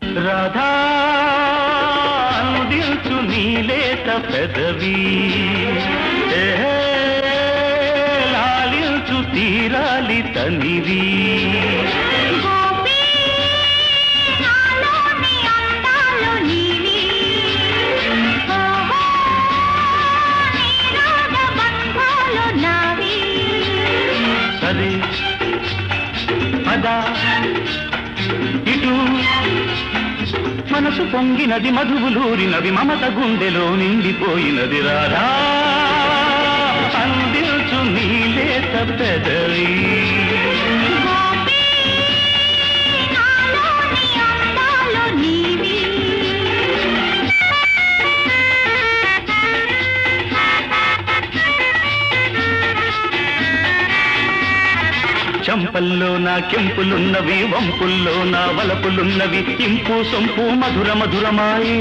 రాధా అందించు నీలేత పెదవి ఏ, లాలించు తీరాలి తనివి గోపి నాలోని అందాలు నీవి ఓహో నీ రాగ బంధాలు నావి సరే పద ఇటు మనసు పొంగినది మధువులూరినది మమత గుండెలో నిండిపోయినది రాధా అందించు నీలేత పెదవి గోపి నాలోని అందాలు నీవి చంపల్లో నా కెంపులున్నవి వంపుల్లో నా వలపులున్నవి ఇంపు సొంపు మధుర మధురమాయి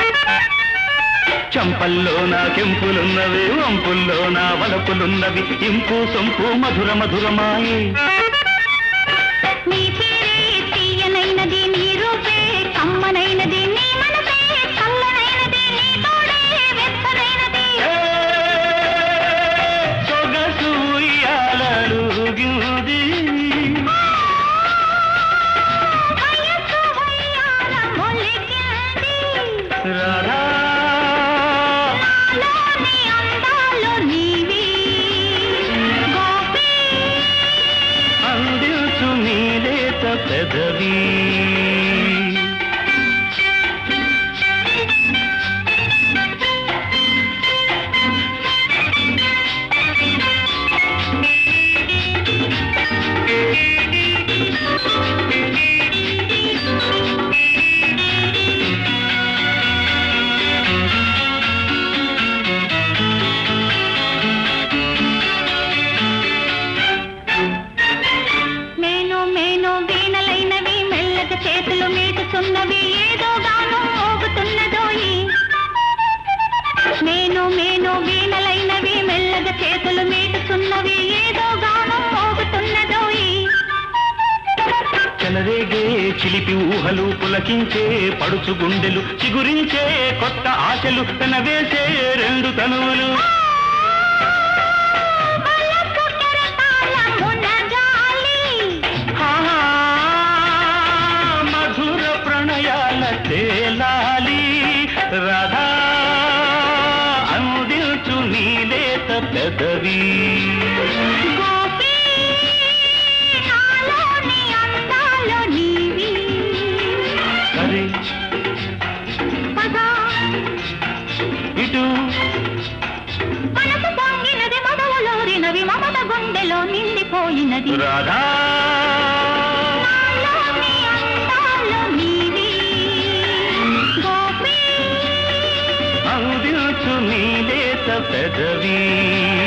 చంపల్లో నా కెంపులున్నవి వంపుల్లో నా వలపులున్నవి ఇంపు సొంపు మధుర మధురమాయి నీ పేరే తీయనైనది నీ రూపే కమ్మనైనది నీ మనసే చల్లనైనది నీ తోడే వెచ్చనైనది ఏ, సొగసు ఉయ్యాలలుగింది. వయస్సు ఉయ్యాల మొలికింది రాధా నాలోని అందాలు నీవి గోపి అందించు నీలేత పెదవి మేను మేను వీణలైనవి మెల్లగ చేతులు మీటుతున్నవి ఏదో గానం మోగుతున్నదోయి మేను మేను వీణలైనవి మెల్లగ చేతులు మీటుతున్నవి ఏదో గానం మోగుతున్నదోయి చెలరేగే చిలిపి ఊహలు పులకించే పడుచు గుండెలు చిగురించే కొత్త ఆశలు పెనవేసే రెండు తనువులు వలపు కెరటాల మునగాలి ఆహా, మధుర ప్రణయాల తేలాలి రాధా అందించు నీలేత పెదవి గోపి నాలోని అందాలు నీవి సరే పదా ఇటు మనసు పొంగినది మొదలూరినవి మమత గుండెలో నిండిపోయినది రాధా నాలోని అందాలు నీవి గోపి అందించు నీలేత పెదవి